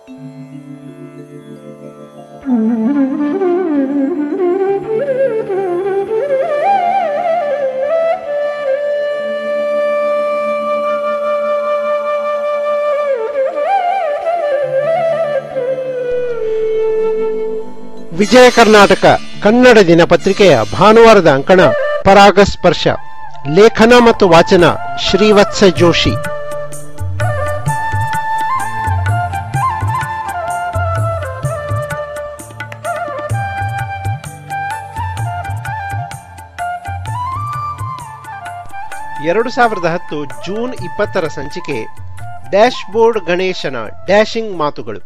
ವಿಜಯ ಕರ್ನಾಟಕ ಕನ್ನಡ ದಿನಪತ್ರಿಕೆಯ ಭಾನುವಾರದ ಅಂಕಣ ಪರಾಗಸ್ಪರ್ಶ ಲೇಖನ ಮತ್ತು ವಾಚನ ಶ್ರೀವತ್ಸ ಜೋಶಿ ಎರಡು ಸಾವಿರದ ಹತ್ತು ಜೂನ್ ಇಪ್ಪತ್ತರ ಸಂಚಿಕೆ ಡ್ಯಾಶ್ ಬೋರ್ಡ್ ಗಣೇಶನ ಡ್ಯಾಶಿಂಗ್ ಮಾತುಗಳು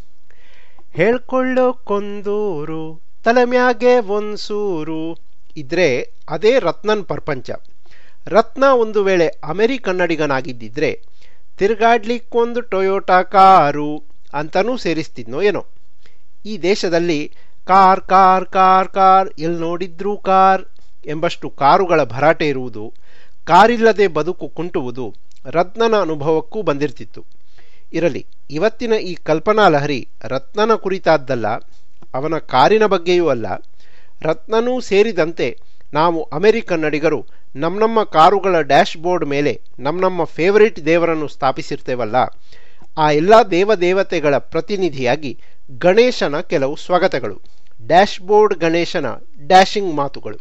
ಹೇಳ್ಕೊಳ್ಳೋ ಕೊಂದೂರು ತಲೆಮ್ಯಾಗೆ ಒಂದ್ಸೂರು ಇದ್ರೆ ಅದೇ ರತ್ನನ್ ಪ್ರಪಂಚ ರತ್ನ ಒಂದು ವೇಳೆ ಅಮೆರಿಕನ್ನಡಿಗನಾಗಿದ್ದಿದ್ರೆ ತಿರ್ಗಾಡ್ಲಿಕ್ಕೊಂದು ಟೊಯೋಟಾ ಕಾರು ಅಂತನೂ ಸೇರಿಸ್ತಿದ್ನೋ ಏನೋ ಈ ದೇಶದಲ್ಲಿ ಕಾರ್ ಕಾರ್ ಕಾರ್ ಕಾರ್ ಎಲ್ಲಿ ನೋಡಿದ್ರೂ ಕಾರ್ ಎಂಬಷ್ಟು ಕಾರುಗಳ ಭರಾಟೆ ಇರುವುದು ಕಾರಿಲ್ಲದೆ ಬದುಕು ಕುಂಟುವುದು ರತ್ನನ ಅನುಭವಕ್ಕೂ ಬಂದಿರ್ತಿತ್ತು ಇರಲಿ ಇವತ್ತಿನ ಈ ಕಲ್ಪನಾ ಲಹರಿ ರತ್ನನ ಕುರಿತಾದ್ದಲ್ಲ ಅವನ ಕಾರಿನ ಬಗ್ಗೆಯೂ ಅಲ್ಲ ರತ್ನನೂ ಸೇರಿದಂತೆ ನಾವು ಅಮೆರಿಕನ್ನಡಿಗರು ನಮ್ಮ ನಮ್ಮ ಕಾರುಗಳ ಡ್ಯಾಶ್ ಬೋರ್ಡ್ ಮೇಲೆ ನಮ್ಮ ನಮ್ಮ ಫೇವರಿಟ್ ದೇವರನ್ನು ಸ್ಥಾಪಿಸಿರ್ತೇವಲ್ಲ ಆ ಎಲ್ಲ ದೇವದೇವತೆಗಳ ಪ್ರತಿನಿಧಿಯಾಗಿ ಗಣೇಶನ ಕೆಲವು ಸ್ವಾಗತಗಳು ಡ್ಯಾಶ್ ಬೋರ್ಡ್ ಗಣೇಶನ ಡ್ಯಾಶಿಂಗ್ ಮಾತುಗಳು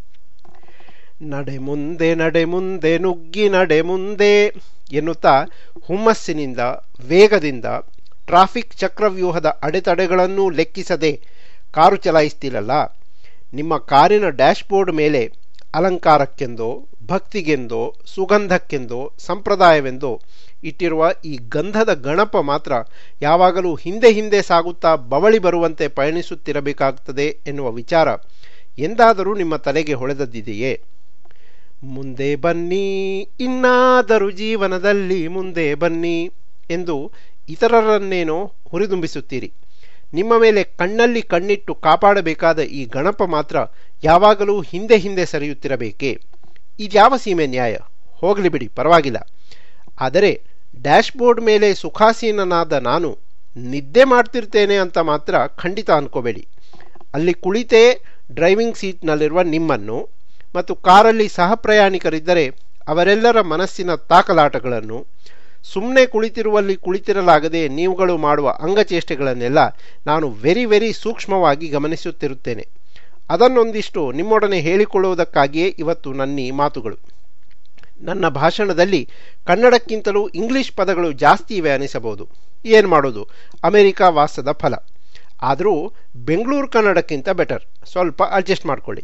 ನಡೆ ಮುಂದೆ ನಡೆ ಮುಂದೆ ನುಗ್ಗಿ ನಡೆ ಮುಂದೆ ಎನ್ನುತ್ತಾ ಹುಮ್ಮಸ್ಸಿನಿಂದ ವೇಗದಿಂದ ಟ್ರಾಫಿಕ್ ಚಕ್ರವ್ಯೂಹದ ಅಡೆತಡೆಗಳನ್ನೂ ಲೆಕ್ಕಿಸದೆ ಕಾರು ಚಲಾಯಿಸ್ತಿರಲ್ಲ ನಿಮ್ಮ ಕಾರಿನ ಡ್ಯಾಶ್ ಬೋರ್ಡ್ ಮೇಲೆ ಅಲಂಕಾರಕ್ಕೆಂದೋ ಭಕ್ತಿಗೆಂದೋ ಸುಗಂಧಕ್ಕೆಂದೋ ಸಂಪ್ರದಾಯವೆಂದೋ ಇಟ್ಟಿರುವ ಈ ಗಂಧದ ಗಣಪ ಮಾತ್ರ ಯಾವಾಗಲೂ ಹಿಂದೆ ಹಿಂದೆ ಸಾಗುತ್ತಾ ಬವಳಿ ಬರುವಂತೆ ಪಯಣಿಸುತ್ತಿರಬೇಕಾಗುತ್ತದೆ ಎನ್ನುವ ವಿಚಾರ ಎಂದಾದರೂ ನಿಮ್ಮ ತಲೆಗೆ ಹೊಳೆದದ್ದಿದೆಯೇ ಮುಂದೆ ಬನ್ನಿ ಇನ್ನಾದರೂ ಜೀವನದಲ್ಲಿ ಮುಂದೆ ಬನ್ನಿ ಎಂದು ಇತರರನ್ನೇನೋ ಹುರಿದುಂಬಿಸುತ್ತೀರಿ ನಿಮ್ಮ ಮೇಲೆ ಕಣ್ಣಲ್ಲಿ ಕಣ್ಣಿಟ್ಟು ಕಾಪಾಡಬೇಕಾದ ಈ ಗಣಪ ಮಾತ್ರ ಯಾವಾಗಲೂ ಹಿಂದೆ ಹಿಂದೆ ಸರಿಯುತ್ತಿರಬೇಕೇ ಇದ್ಯಾವ ಸೀಮೆ ನ್ಯಾಯ ಹೋಗಲಿ ಬಿಡಿ ಪರವಾಗಿಲ್ಲ ಆದರೆ ಡ್ಯಾಶ್ ಬೋರ್ಡ್ ಮೇಲೆ ಸುಖಾಸೀನನಾದ ನಾನು ನಿದ್ದೆ ಮಾಡ್ತಿರ್ತೇನೆ ಅಂತ ಮಾತ್ರ ಖಂಡಿತ ಅನ್ಕೋಬೇಡಿ ಅಲ್ಲಿ ಕುಳಿತೇ ಡ್ರೈವಿಂಗ್ ಸೀಟ್ನಲ್ಲಿರುವ ನಿಮ್ಮನ್ನು ಮತ್ತು ಕಾರಲ್ಲಿ ಸಹ ಪ್ರಯಾಣಿಕರಿದ್ದರೆ ಅವರೆಲ್ಲರ ಮನಸ್ಸಿನ ತಾಕಲಾಟಗಳನ್ನು ಸುಮ್ಮನೆ ಕುಳಿತಿರುವಲ್ಲಿ ಕುಳಿತಿರಲಾಗದೆ ನೀವುಗಳು ಮಾಡುವ ಅಂಗಚೇಷ್ಟೆಗಳನ್ನೆಲ್ಲ ನಾನು ವೆರಿ ವೆರಿ ಸೂಕ್ಷ್ಮವಾಗಿ ಗಮನಿಸುತ್ತಿರುತ್ತೇನೆ ಅದನ್ನೊಂದಿಷ್ಟು ನಿಮ್ಮೊಡನೆ ಹೇಳಿಕೊಳ್ಳುವುದಕ್ಕಾಗಿಯೇ ಇವತ್ತು ನನ್ನೀ ಮಾತುಗಳು ನನ್ನ ಭಾಷಣದಲ್ಲಿ ಕನ್ನಡಕ್ಕಿಂತಲೂ ಇಂಗ್ಲಿಷ್ ಪದಗಳು ಜಾಸ್ತಿ ಇವೆ ಅನಿಸಬಹುದು ಏನು ಮಾಡೋದು ಅಮೆರಿಕ ವಾಸದ ಫಲ ಆದರೂ ಬೆಂಗಳೂರು ಕನ್ನಡಕ್ಕಿಂತ ಬೆಟರ್ ಸ್ವಲ್ಪ ಅಡ್ಜಸ್ಟ್ ಮಾಡಿಕೊಳ್ಳಿ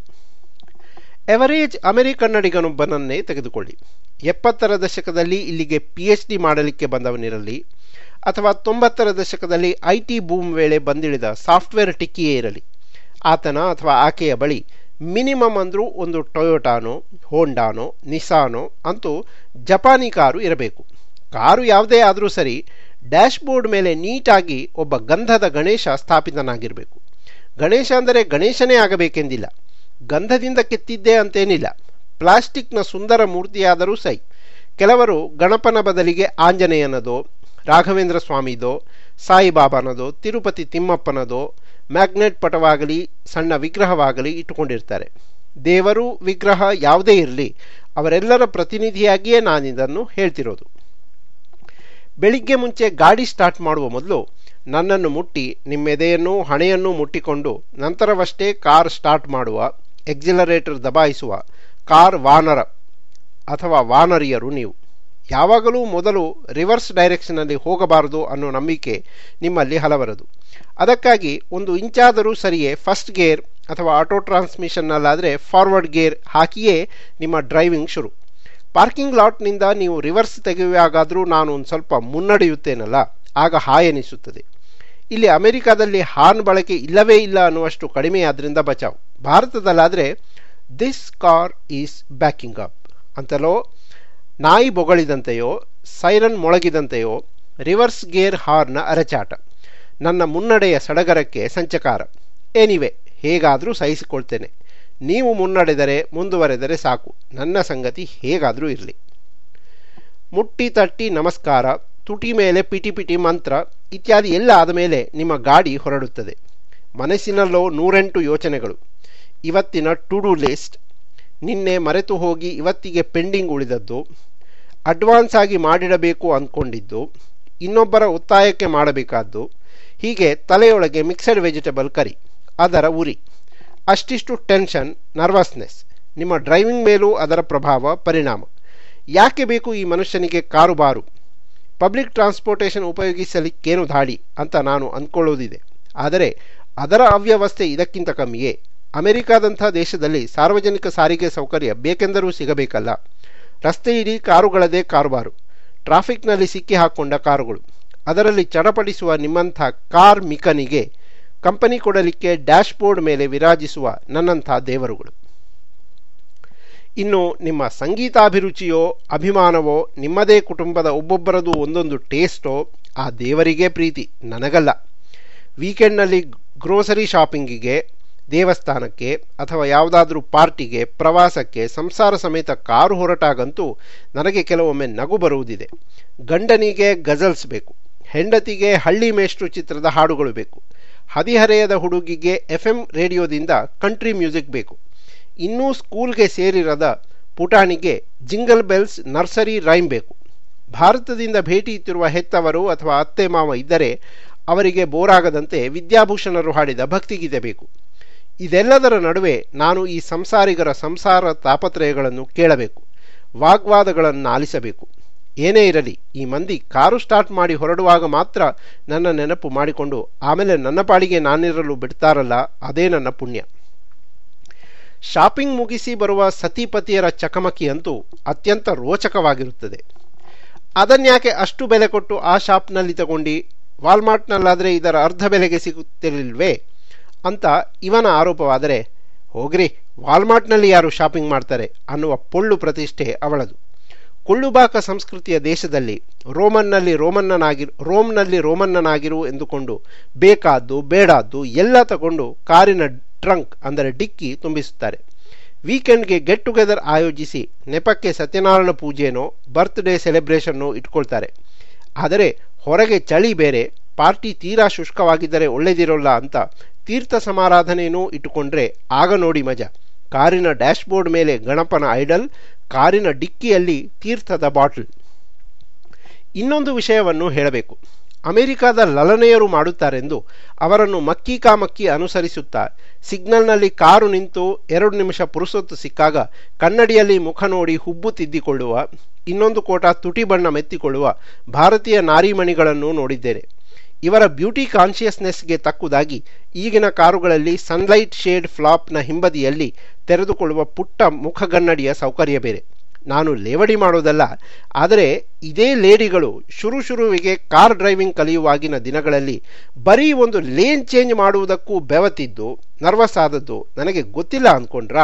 ಎವರೇಜ್ ಅಮೆರಿಕನ್ನಡಿಗನೊಬ್ಬನನ್ನೇ ತೆಗೆದುಕೊಳ್ಳಿ ಎಪ್ಪತ್ತರ ದಶಕದಲ್ಲಿ ಇಲ್ಲಿಗೆ ಪಿ ಎಚ್ ಡಿ ಮಾಡಲಿಕ್ಕೆ ಬಂದವನಿರಲಿ ಅಥವಾ ತೊಂಬತ್ತರ ದಶಕದಲ್ಲಿ ಐ ಟಿ ಬೂಮ್ ವೇಳೆ ಬಂದಿಳಿದ ಸಾಫ್ಟ್ವೇರ್ ಟಿಕ್ಕಿಯೇ ಇರಲಿ ಆತನ ಅಥವಾ ಆಕೆಯ ಬಳಿ ಮಿನಿಮಮ್ ಅಂದರೂ ಒಂದು ಟೊಯೋಟಾನೋ ಹೋಂಡಾನೋ ನಿಸಾನೋ ಅಂತೂ ಜಪಾನಿ ಕಾರು ಇರಬೇಕು ಕಾರು ಯಾವುದೇ ಆದರೂ ಸರಿ ಡ್ಯಾಶ್ ಬೋರ್ಡ್ ಮೇಲೆ ನೀಟಾಗಿ ಒಬ್ಬ ಗಂಧದ ಗಣೇಶ ಸ್ಥಾಪಿತನಾಗಿರಬೇಕು ಗಣೇಶ ಅಂದರೆ ಗಣೇಶನೇ ಆಗಬೇಕೆಂದಿಲ್ಲ ಗಂಧದಿಂದ ಕೆತ್ತಿದ್ದೇ ಅಂತೇನಿಲ್ಲ ಪ್ಲಾಸ್ಟಿಕ್ನ ಸುಂದರ ಮೂರ್ತಿಯಾದರೂ ಸೈ ಕೆಲವರು ಗಣಪನ ಬದಲಿಗೆ ಆಂಜನೇಯನದೋ ರಾಘವೇಂದ್ರ ಸ್ವಾಮಿದೋ ಸಾಯಿಬಾಬಾನದೋ ತಿರುಪತಿ ತಿಮ್ಮಪ್ಪನದೋ ಮ್ಯಾಗ್ನೆಟ್ ಪಟವಾಗಲಿ ಸಣ್ಣ ವಿಗ್ರಹವಾಗಲಿ ಇಟ್ಟುಕೊಂಡಿರ್ತಾರೆ ದೇವರು ವಿಗ್ರಹ ಯಾವುದೇ ಇರಲಿ ಅವರೆಲ್ಲರ ಪ್ರತಿನಿಧಿಯಾಗಿಯೇ ನಾನಿದನ್ನು ಹೇಳ್ತಿರೋದು ಬೆಳಿಗ್ಗೆ ಮುಂಚೆ ಗಾಡಿ ಸ್ಟಾರ್ಟ್ ಮಾಡುವ ಮೊದಲು ನನ್ನನ್ನು ಮುಟ್ಟಿ ನಿಮ್ಮೆದೆಯನ್ನು ಹಣೆಯನ್ನು ಮುಟ್ಟಿಕೊಂಡು ನಂತರವಷ್ಟೇ ಕಾರ್ ಸ್ಟಾರ್ಟ್ ಮಾಡುವ ಎಕ್ಸಿಲರೇಟರ್ ದಬಾಯಿಸುವ ಕಾರ್ ವಾನರ ಅಥವಾ ವಾನರಿಯರು ನೀವು ಯಾವಾಗಲೂ ಮೊದಲು ರಿವರ್ಸ್ ಡೈರೆಕ್ಷನ್ನಲ್ಲಿ ಹೋಗಬಾರದು ಅನ್ನೋ ನಂಬಿಕೆ ನಿಮ್ಮಲ್ಲಿ ಹಲವರದು ಅದಕ್ಕಾಗಿ ಒಂದು ಇಂಚಾದರೂ ಸರಿಯೇ ಫಸ್ಟ್ ಗೇರ್ ಅಥವಾ ಆಟೋ ಟ್ರಾನ್ಸ್ಮಿಷನ್ನಲ್ಲಾದರೆ ಫಾರ್ವರ್ಡ್ ಗೇರ್ ಹಾಕಿಯೇ ನಿಮ್ಮ ಡ್ರೈವಿಂಗ್ ಶುರು ಪಾರ್ಕಿಂಗ್ ಲಾಟ್ನಿಂದ ನೀವು ರಿವರ್ಸ್ ತೆಗೆಯುವಾಗಾದರೂ ನಾನು ಒಂದು ಸ್ವಲ್ಪ ಮುನ್ನಡೆಯುತ್ತೇನಲ್ಲ ಆಗ ಹಾಯ್ ಎನಿಸುತ್ತದೆ ಇಲ್ಲಿ ಅಮೆರಿಕಾದಲ್ಲಿ ಹಾರ್ನ್ ಬಳಕೆ ಇಲ್ಲವೇ ಇಲ್ಲ ಅನ್ನುವಷ್ಟು ಕಡಿಮೆಯಾದ್ರಿಂದ ಬಚಾವ್ ಭಾರತದಲ್ಲಾದರೆ this car is backing up ಅಂತಲೋ ನಾಯಿ ಬೊಗಳಿದಂತೆಯೋ ಸೈರನ್ ಮೊಳಗಿದಂತೆಯೋ ರಿವರ್ಸ್ ಗೇರ್ ಹಾರ್ನ ಅರಚಾಟ ನನ್ನ ಮುನ್ನಡೆಯ ಸಡಗರಕ್ಕೆ ಸಂಚಕಾರ ಎನಿವೆ ಹೇಗಾದರೂ ಸಹಿಸಿಕೊಳ್ತೇನೆ ನೀವು ಮುನ್ನಡೆದರೆ ಮುಂದುವರೆದರೆ ಸಾಕು ನನ್ನ ಸಂಗತಿ ಹೇಗಾದರೂ ಇರಲಿ ಮುಟ್ಟಿ ತಟ್ಟಿ ನಮಸ್ಕಾರ ತುಟಿ ಮೇಲೆ ಪಿಟಿ ಪಿಟಿ ಮಂತ್ರ ಇತ್ಯಾದಿ ಎಲ್ಲ ಆದಮೇಲೆ ನಿಮ್ಮ ಗಾಡಿ ಹೊರಡುತ್ತದೆ ಮನಸ್ಸಿನಲ್ಲೋ ನೂರೆಂಟು ಯೋಚನೆಗಳು ಇವತ್ತಿನ ಟು ಡು ಲಿಸ್ಟ್ ನಿನ್ನೆ ಮರೆತು ಹೋಗಿ ಇವತ್ತಿಗೆ ಪೆಂಡಿಂಗ್ ಉಳಿದದ್ದು ಅಡ್ವಾನ್ಸ್ ಆಗಿ ಮಾಡಿಡಬೇಕು ಅಂದ್ಕೊಂಡಿದ್ದು ಇನ್ನೊಬ್ಬರ ಒತ್ತಾಯಕ್ಕೆ ಮಾಡಬೇಕಾದ್ದು ಹೀಗೆ ತಲೆಯೊಳಗೆ ಮಿಕ್ಸಡ್ ವೆಜಿಟಬಲ್ ಕರಿ ಅದರ ಉರಿ ಅಷ್ಟಿಷ್ಟು ಟೆನ್ಷನ್ ನರ್ವಸ್ನೆಸ್ ನಿಮ್ಮ ಡ್ರೈವಿಂಗ್ ಮೇಲೂ ಅದರ ಪ್ರಭಾವ ಪರಿಣಾಮ ಯಾಕೆ ಬೇಕು ಈ ಮನುಷ್ಯನಿಗೆ ಕಾರು ಬಾರು ಪಬ್ಲಿಕ್ ಟ್ರಾನ್ಸ್ಪೋರ್ಟೇಷನ್ ಉಪಯೋಗಿಸಲಿಕ್ಕೇನು ಧಾಡಿ ಅಂತ ನಾನು ಅಂದ್ಕೊಳ್ಳೋದಿದೆ ಆದರೆ ಅದರ ಅವ್ಯವಸ್ಥೆ ಇದಕ್ಕಿಂತ ಕಮ್ಮಿಯೇ ಅಮೆರಿಕಾದಂಥ ದೇಶದಲ್ಲಿ ಸಾರ್ವಜನಿಕ ಸಾರಿಗೆ ಸೌಕರ್ಯ ಬೇಕೆಂದರೂ ಸಿಗಬೇಕಲ್ಲ ರಸ್ತೆ ಇಡೀ ಕಾರುಗಳದೇ ಕಾರುಬಾರು ಟ್ರಾಫಿಕ್ನಲ್ಲಿ ಸಿಕ್ಕಿ ಹಾಕ್ಕೊಂಡ ಕಾರುಗಳು ಅದರಲ್ಲಿ ಚಡಪಡಿಸುವ ನಿಮ್ಮಂಥ ಕಾರ್ ಮಿಕನಿಗೆ ಕಂಪನಿ ಕೊಡಲಿಕ್ಕೆ ಡ್ಯಾಶ್ ಬೋರ್ಡ್ ಮೇಲೆ ವಿರಾಜಿಸುವ ನನ್ನಂಥ ದೇವರುಗಳು ಇನ್ನು ನಿಮ್ಮ ಸಂಗೀತಾಭಿರುಚಿಯೋ ಅಭಿಮಾನವೋ ನಿಮ್ಮದೇ ಕುಟುಂಬದ ಒಬ್ಬೊಬ್ಬರದು ಒಂದೊಂದು ಟೇಸ್ಟೋ ಆ ದೇವರಿಗೇ ಪ್ರೀತಿ ನನಗಲ್ಲ ವೀಕೆಂಡ್ನಲ್ಲಿ ಗ್ರೋಸರಿ ಶಾಪಿಂಗಿಗೆ ದೇವಸ್ಥಾನಕ್ಕೆ ಅಥವಾ ಯಾವುದಾದ್ರೂ ಪಾರ್ಟಿಗೆ ಪ್ರವಾಸಕ್ಕೆ ಸಂಸಾರ ಸಮೇತ ಕಾರು ಹೊರಟಾಗಂತೂ ನನಗೆ ಕೆಲವೊಮ್ಮೆ ನಗು ಬರುವುದಿದೆ ಗಂಡನಿಗೆ ಗಜಲ್ಸ್ ಬೇಕು ಹೆಂಡತಿಗೆ ಹಳ್ಳಿ ಮೇಷ್ಟ್ರು ಚಿತ್ರದ ಹಾಡುಗಳು ಬೇಕು ಹದಿಹರೆಯದ ಹುಡುಗಿಗೆ ಎಫ್ ಎಂ ರೇಡಿಯೋದಿಂದ ಕಂಟ್ರಿ ಮ್ಯೂಸಿಕ್ ಬೇಕು ಇನ್ನೂ ಸ್ಕೂಲ್ಗೆ ಸೇರಿರದ ಪುಟಾಣಿಗೆ ಜಿಂಗಲ್ ಬೆಲ್ಸ್ ನರ್ಸರಿ ರೈಮ್ ಬೇಕು ಭಾರತದಿಂದ ಭೇಟಿ ಇತ್ತಿರುವ ಹೆತ್ತವರು ಅಥವಾ ಅತ್ತೆ ಮಾವ ಇದ್ದರೆ ಅವರಿಗೆ ಬೋರಾಗದಂತೆ ವಿದ್ಯಾಭೂಷಣರು ಹಾಡಿದ ಭಕ್ತಿಗೀತೆ ಬೇಕು ಇದೆಲ್ಲದರ ನಡುವೆ ನಾನು ಈ ಸಂಸಾರಿಗರ ಸಂಸಾರ ತಾಪತ್ರಯಗಳನ್ನು ಕೇಳಬೇಕು ವಾಗ್ವಾದಗಳನ್ನು ಆಲಿಸಬೇಕು ಏನೇ ಇರಲಿ ಈ ಮಂದಿ ಕಾರು ಸ್ಟಾರ್ಟ್ ಮಾಡಿ ಹೊರಡುವಾಗ ಮಾತ್ರ ನನ್ನ ನೆನಪು ಮಾಡಿಕೊಂಡು ಆಮೇಲೆ ನನ್ನ ಪಾಡಿಗೆ ನಾನಿರಲು ಬಿಡ್ತಾರಲ್ಲ ಅದೇ ನನ್ನ ಪುಣ್ಯ ಶಾಪಿಂಗ್ ಮುಗಿಸಿ ಬರುವ ಸತಿಪತಿಯರ ಚಕಮಕಿ ಅಂತೂ ಅತ್ಯಂತ ರೋಚಕವಾಗಿರುತ್ತದೆ ಅದನ್ಯಾಕೆ ಅಷ್ಟು ಬೆಲೆ ಕೊಟ್ಟು ಆ ಶಾಪ್ನಲ್ಲಿ ತಗೊಂಡು ವಾಲ್ಮಾರ್ಟ್ನಲ್ಲಾದರೆ ಇದರ ಅರ್ಧ ಬೆಲೆಗೆ ಸಿಗುತ್ತಿರಲಿಲ್ವೇ ಅಂತ ಇವನ ಆರೋಪವಾದರೆ ಹೋಗ್ರಿ ವಾಲ್ಮಾರ್ಟ್ನಲ್ಲಿ ಯಾರು ಶಾಪಿಂಗ್ ಮಾಡ್ತಾರೆ ಅನ್ನುವ ಪೊಳ್ಳು ಪ್ರತಿಷ್ಠೆ ಅವಳದು ಕೊಳ್ಳುಬಾಕ ಸಂಸ್ಕೃತಿಯ ದೇಶದಲ್ಲಿ ರೋಮನ್ನಲ್ಲಿ ರೋಮನ್ನನಾಗಿರು ರೋಮ್ನಲ್ಲಿ ರೋಮನ್ನನಾಗಿರು ಎಂದುಕೊಂಡು ಬೇಕಾದ್ದು ಬೇಡಾದ್ದು ಎಲ್ಲ ತಗೊಂಡು ಕಾರಿನ ಟ್ರಂಕ್ ಅಂದರೆ ಡಿಕ್ಕಿ ತುಂಬಿಸುತ್ತಾರೆ ವೀಕೆಂಡ್ಗೆ ಗೆಟ್ ಟುಗೆದರ್ ಆಯೋಜಿಸಿ ನೆಪಕ್ಕೆ ಸತ್ಯನಾರಾಯಣ ಪೂಜೆನೋ ಬರ್ತ್ಡೇ ಸೆಲೆಬ್ರೇಷನ್ನೋ ಇಟ್ಕೊಳ್ತಾರೆ ಆದರೆ ಹೊರಗೆ ಚಳಿ ಬೇರೆ ಪಾರ್ಟಿ ತೀರಾ ಶುಷ್ಕವಾಗಿದ್ದರೆ ಒಳ್ಳೆದಿರೋಲ್ಲ ಅಂತ ತೀರ್ಥ ಸಮಾರಾಧನೆಯೂ ಇಟ್ಟುಕೊಂಡ್ರೆ ಆಗ ನೋಡಿ ಮಜಾ ಕಾರಿನ ಡ್ಯಾಶ್ಬೋರ್ಡ್ ಮೇಲೆ ಗಣಪನ ಐಡಲ್ ಕಾರಿನ ಡಿಕ್ಕಿಯಲ್ಲಿ ತೀರ್ಥದ ಬಾಟಲ್ ಇನ್ನೊಂದು ವಿಷಯವನ್ನು ಹೇಳಬೇಕು ಅಮೆರಿಕಾದ ಲಲನೆಯರು ಮಾಡುತ್ತಾರೆಂದು ಅವರನ್ನು ಮಕ್ಕಿ ಅನುಸರಿಸುತ್ತಾ ಸಿಗ್ನಲ್ನಲ್ಲಿ ಕಾರು ನಿಂತು ಎರಡು ನಿಮಿಷ ಪುರುಸೊತ್ತು ಸಿಕ್ಕಾಗ ಕನ್ನಡಿಯಲ್ಲಿ ಮುಖ ನೋಡಿ ಹುಬ್ಬು ತಿದ್ದಿಕೊಳ್ಳುವ ಇನ್ನೊಂದು ಕೋಟ ತುಟಿ ಬಣ್ಣ ಮೆತ್ತಿಕೊಳ್ಳುವ ಭಾರತೀಯ ನಾರಿಮಣಿಗಳನ್ನು ನೋಡಿದ್ದೇನೆ ಇವರ ಬ್ಯೂಟಿ ಕಾನ್ಷಿಯಸ್ನೆಸ್ಗೆ ತಕ್ಕುದಾಗಿ ಈಗಿನ ಕಾರುಗಳಲ್ಲಿ ಸನ್ಲೈಟ್ ಶೇಡ್ ಫ್ಲಾಪ್ನ ಹಿಂಬದಿಯಲ್ಲಿ ತೆರೆದುಕೊಳ್ಳುವ ಪುಟ್ಟ ಮುಖಗನ್ನಡಿಯ ಸೌಕರ್ಯ ಬೇರೆ ನಾನು ಲೇವಡಿ ಮಾಡೋದಲ್ಲ ಆದರೆ ಇದೇ ಲೇಡಿಗಳು ಶುರು ಶುರುವಿಗೆ ಕಾರ್ ಡ್ರೈವಿಂಗ್ ಕಲಿಯುವಾಗಿನ ದಿನಗಳಲ್ಲಿ ಬರೀ ಒಂದು ಲೇನ್ ಚೇಂಜ್ ಮಾಡುವುದಕ್ಕೂ ಬೆವತಿದ್ದು ನರ್ವಸ್ ಆದದ್ದು ನನಗೆ ಗೊತ್ತಿಲ್ಲ ಅಂದ್ಕೊಂಡ್ರಾ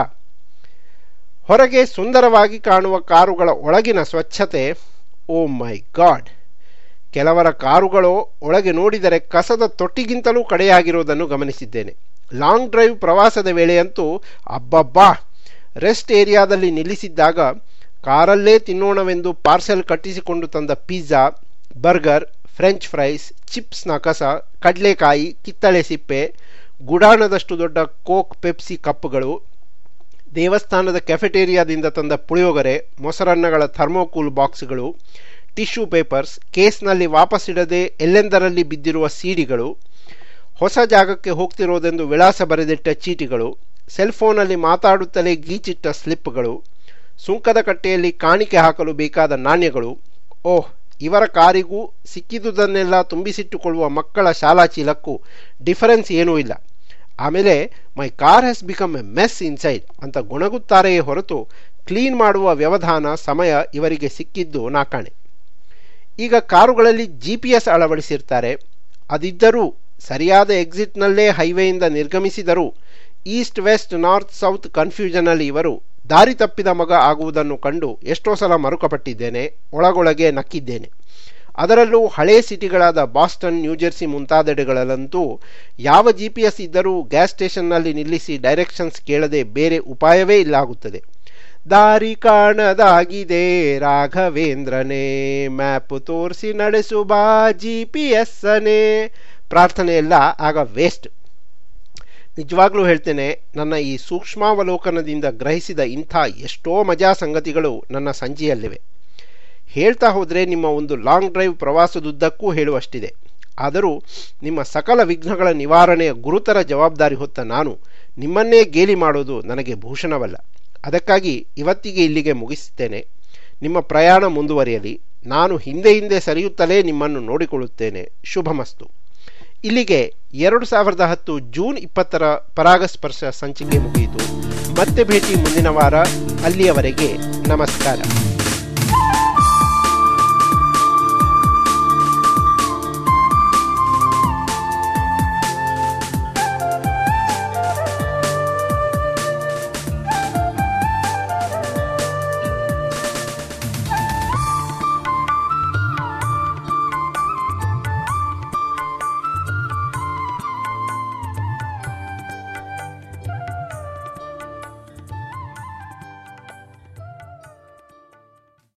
ಹೊರಗೆ ಸುಂದರವಾಗಿ ಕಾಣುವ ಕಾರುಗಳ ಒಳಗಿನ ಸ್ವಚ್ಛತೆ ಓ ಮೈ ಗಾಡ್ ಕೆಲವರ ಕಾರುಗಳು ಒಳಗೆ ನೋಡಿದರೆ ಕಸದ ತೊಟ್ಟಿಗಿಂತಲೂ ಕಡೆಯಾಗಿರುವುದನ್ನು ಗಮನಿಸಿದ್ದೇನೆ ಲಾಂಗ್ ಡ್ರೈವ್ ಪ್ರವಾಸದ ವೇಳೆಯಂತೂ ಅಬ್ಬಬ್ಬಾ ರೆಸ್ಟ್ ಏರಿಯಾದಲ್ಲಿ ನಿಲ್ಲಿಸಿದ್ದಾಗ ಕಾರಲ್ಲೇ ತಿನ್ನೋಣವೆಂದು ಪಾರ್ಸೆಲ್ ಕಟ್ಟಿಸಿಕೊಂಡು ತಂದ ಪಿಜ್ಜಾ ಬರ್ಗರ್ ಫ್ರೆಂಚ್ ಫ್ರೈಸ್ ಚಿಪ್ಸ್ನ ಕಸ ಕಡಲೆಕಾಯಿ ಕಿತ್ತಳೆ ಸಿಪ್ಪೆ ಗುಡಾಣದಷ್ಟು ದೊಡ್ಡ ಕೋಕ್ ಪೆಪ್ಸಿ ಕಪ್ಗಳು ದೇವಸ್ಥಾನದ ಕೆಫೆಟೇರಿಯಾದಿಂದ ತಂದ ಪುಳಿಯೋಗರೆ ಮೊಸರನ್ನಗಳ ಥರ್ಮೋಕೂಲ್ ಬಾಕ್ಸ್ಗಳು ಟಿಶ್ಯೂ ಪೇಪರ್ಸ್ ಕೇಸ್ನಲ್ಲಿ ವಾಪಸ್ಸಿಡದೆ ಎಲ್ಲೆಂದರಲ್ಲಿ ಬಿದ್ದಿರುವ ಸೀಡಿಗಳು ಹೊಸ ಜಾಗಕ್ಕೆ ಹೋಗ್ತಿರೋದೆಂದು ವಿಳಾಸ ಬರೆದಿಟ್ಟ ಚೀಟಿಗಳು ಸೆಲ್ಫೋನಲ್ಲಿ ಮಾತಾಡುತ್ತಲೇ ಗೀಚಿಟ್ಟ ಸ್ಲಿಪ್ಗಳು ಸುಂಕದ ಕಟ್ಟೆಯಲ್ಲಿ ಕಾಣಿಕೆ ಹಾಕಲು ಬೇಕಾದ ನಾಣ್ಯಗಳು ಓಹ್ ಇವರ ಕಾರಿಗೂ ಸಿಕ್ಕಿದುದನ್ನೆಲ್ಲ ತುಂಬಿಸಿಟ್ಟುಕೊಳ್ಳುವ ಮಕ್ಕಳ ಶಾಲಾ ಚೀಲಕ್ಕೂ ಡಿಫರೆನ್ಸ್ ಏನೂ ಇಲ್ಲ ಆಮೇಲೆ my car has become a mess inside ಅಂತ ಗೊಣಗುತ್ತಾರೆಯೇ ಹೊರತು ಕ್ಲೀನ್ ಮಾಡುವ ವ್ಯವಧಾನ ಸಮಯ ಇವರಿಗೆ ಸಿಕ್ಕಿದ್ದು ನಾಕಾಣೆ ಈಗ ಕಾರುಗಳಲ್ಲಿ ಜಿ ಪಿ ಎಸ್ ಅಳವಡಿಸಿರ್ತಾರೆ ಅದಿದ್ದರೂ ಸರಿಯಾದ ಎಕ್ಸಿಟ್ನಲ್ಲೇ ಹೈವೇಯಿಂದ ನಿರ್ಗಮಿಸಿದರೂ ಈಸ್ಟ್ ವೆಸ್ಟ್ ನಾರ್ತ್ ಸೌತ್ ಕನ್ಫ್ಯೂಷನಲ್ಲಿ ಇವರು ದಾರಿ ತಪ್ಪಿದ ಮಗ ಆಗುವುದನ್ನು ಕಂಡು ಎಷ್ಟೋ ಸಲ ಮರುಕಪಟ್ಟಿದ್ದೇನೆ ಒಳಗೊಳಗೆ ನಕ್ಕಿದ್ದೇನೆ ಅದರಲ್ಲೂ ಹಳೇ ಸಿಟಿಗಳಾದ ಬಾಸ್ಟನ್ ನ್ಯೂಜೆರ್ಸಿ ಮುಂತಾದೆಡೆಗಳಲ್ಲಂತೂ ಯಾವ ಜಿ ಪಿ ಎಸ್ ಇದ್ದರೂ ಗ್ಯಾಸ್ ಸ್ಟೇಷನ್ನಲ್ಲಿ ನಿಲ್ಲಿಸಿ ಡೈರೆಕ್ಷನ್ಸ್ ಕೇಳದೆ ಬೇರೆ ಉಪಾಯವೇ ಇಲ್ಲಾಗುತ್ತದೆ ದಾರಿ ಕಾಣದಾಗಿದೆ ರಾಘವೇಂದ್ರನೇ ಮ್ಯಾಪ್ ತೋರಿಸಿ ನಡೆಸು ಬಾ ಜಿ ಪಿ ಎಸ್ಸನೇ ಪ್ರಾರ್ಥನೆ ಎಲ್ಲ ಆಗ ವೇಸ್ಟ್ ನಿಜವಾಗ್ಲೂ ಹೇಳ್ತೇನೆ ನನ್ನ ಈ ಸೂಕ್ಷ್ಮಾವಲೋಕನದಿಂದ ಗ್ರಹಿಸಿದ ಇಂಥ ಎಷ್ಟೋ ಮಜಾ ಸಂಗತಿಗಳು ನನ್ನ ಸಂಜೆಯಲ್ಲಿವೆ ಹೇಳ್ತಾ ಹೋದರೆ ನಿಮ್ಮ ಒಂದು ಲಾಂಗ್ ಡ್ರೈವ್ ಪ್ರವಾಸದುದ್ದಕ್ಕೂ ಹೇಳುವಷ್ಟಿದೆ ಆದರೂ ನಿಮ್ಮ ಸಕಲ ವಿಘ್ನಗಳ ನಿವಾರಣೆಯ ಗುರುತರ ಜವಾಬ್ದಾರಿ ಹೊತ್ತ ನಾನು ನಿಮ್ಮನ್ನೇ ಗೇಲಿ ಮಾಡೋದು ನನಗೆ ಭೂಷಣವಲ್ಲ ಅದಕ್ಕಾಗಿ ಇವತ್ತಿಗೆ ಇಲ್ಲಿಗೆ ಮುಗಿಸುತ್ತೇನೆ ನಿಮ್ಮ ಪ್ರಯಾಣ ಮುಂದುವರಿಯಲಿ ನಾನು ಹಿಂದೆ ಹಿಂದೆ ಸರಿಯುತ್ತಲೇ ನಿಮ್ಮನ್ನು ನೋಡಿಕೊಳ್ಳುತ್ತೇನೆ ಶುಭಮಸ್ತು ಇಲ್ಲಿಗೆ ಎರಡು ಸಾವಿರದ ಹತ್ತು ಜೂನ್ ಇಪ್ಪತ್ತರ ಪರಾಗಸ್ಪರ್ಶ ಸಂಚಿಕೆ ಮುಗಿಯಿತು ಮತ್ತೆ ಭೇಟಿ ಮುಂದಿನ ವಾರ ಅಲ್ಲಿಯವರೆಗೆ ನಮಸ್ಕಾರ